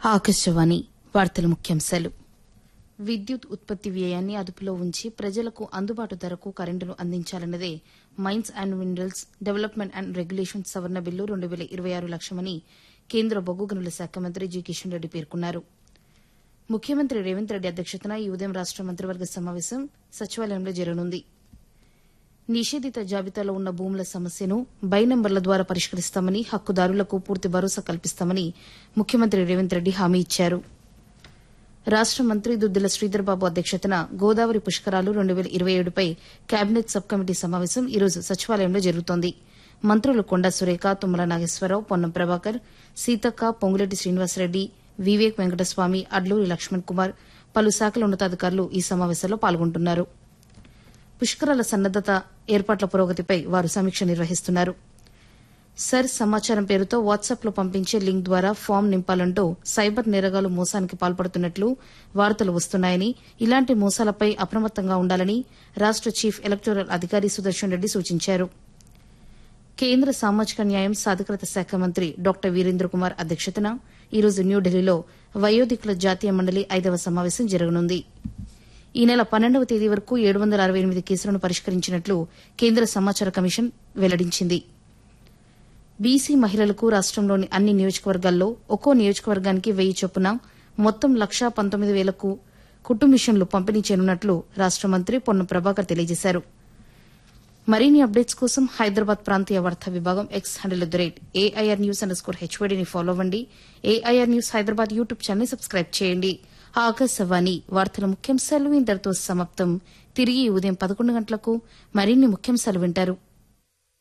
ఆకాశవాణి వార్తల ముఖ్యాంశాలు విద్యుత్ ఉత్పత్తి వ్యయాన్ని అదుపులో ఉంచి ప్రజలకు అందుబాటు ధరకు కరెంటును అందించాలన్నదే mines and minerals development and regulation సవరణ బిల్లు రెండు వేల ఇరవై ఆరు లక్ష్యమని కేంద్ర బొగ్గు గనుల శాఖ మంత్రి జి కిషన్ రెడ్డి పేర్కొన్నారు ముఖ్యమంత్రి రేవంత్ రెడ్డి అధ్యక్షతన ఈ ఉదయం రాష్ట మంత్రివర్గ సమావేశం సచివాలయంలో జరగనుంది నిషేధిత జాబితాలో ఉన్న భూముల సమస్యను బై నంబర్ల ద్వారా పరిష్కరిస్తామని హక్కుదారులకు పూర్తి భరోసా కల్పిస్తామని ముఖ్యమంత్రి రేవంత్ రెడ్డి హామీ ఇచ్చారు రాష్ట మంత్రి దుద్దిల శ్రీధర్బాబు అధ్యక్షతన గోదావరి పుష్కరాలు రెండు వేల ఇరవై ఏడుపై కేబినెట్ సబ్ కమిటీ సమావేశం ఈరోజు సచివాలయంలో జరుగుతోంది మంత్రులు కొండా సురేఖ తుమ్మల నాగేశ్వరరావు పొన్నం ప్రభాకర్ సీతక్క పొంగులేటి శ్రీనివాసరెడ్డి వివేక్ వెంకటస్వామి అడ్లూరి లక్ష్మణ్ కుమార్ పలు శాఖల ఉన్నతాధికారులు ఈ సమావేశంలో పాల్గొంటున్నారు పుష్కరాల సన్నద్దత ఏర్పాట్ల పురోగతిపై వారు సమీక్ష నిర్వహిస్తున్నారు సర్ సమాచారం పేరుతో వాట్సాప్లో పంపించే లింక్ ద్వారా ఫామ్ నింపాలంటూ సైబర్ నేరగాలు మోసానికి పాల్పడుతున్నట్లు వార్తలు వస్తున్నాయని ఇలాంటి మోసాలపై అప్రమత్తంగా ఉండాలని రాష్ట చీఫ్ ఎలక్టోరల్ అధికారి సుదర్శన్ రెడ్డి సూచించారు కేంద్ర సామాజిక న్యాయం సాధికారత శాఖ మంత్రి డాక్టర్ వీరేంద్ర కుమార్ అధ్యక్షతన ఈరోజు న్యూఢిల్లీలో వయోధికుల జాతీయ మండలి ఐదవ సమావేశం జరగనుంది ఈ నెల పన్నెండవ తేదీ వరకు ఏడు వందల అరవై ఎనిమిది కేసులను పరిష్కరించినట్లు కేంద్ర సమాచార కమిషన్ వెల్లడించింది బీసీ మహిళలకు రాష్టంలోని అన్ని నియోజకవర్గాల్లో ఒక్కో నియోజకవర్గానికి వెయ్యి చొప్పున మొత్తం లక్షా పంతొమ్మిది వేలకు కుట్టు మిషన్లు పంపిణీ చేయనున్నట్లు రాష్ట మంత్రి పొన్నం ప్రభాకర్ తెలియజేశారు మరిన్ని అప్డేట్స్ కోసం హైదరాబాద్ ప్రాంతీయ వార్తా విభాగం X handle the rate AIR news underscore స్కోర్ హెచ్వైడీని ఫాలో అవ్వండి AIR news Hyderabad YouTube channel subscribe చేయండి ఆకాశవాణి వార్తల ముఖ్యాంశాలు ఇంతటితో సమాప్తం తిరిగి ఈ ఉదయం పదకొండు గంటలకు మరిన్ని ముఖ్యాంశాలు వింటారు